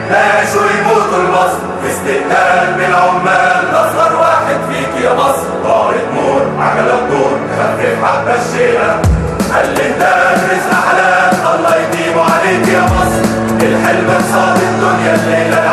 نعيش ويموتوا المصر في استقتال من العمال اصغر واحد فيك يا مصر طارق نور عجلة بدور خفف حبة الشيلة خلي الرزق حلال الله يديمه عليك يا مصر الحلم قصاد الدنيا الليلة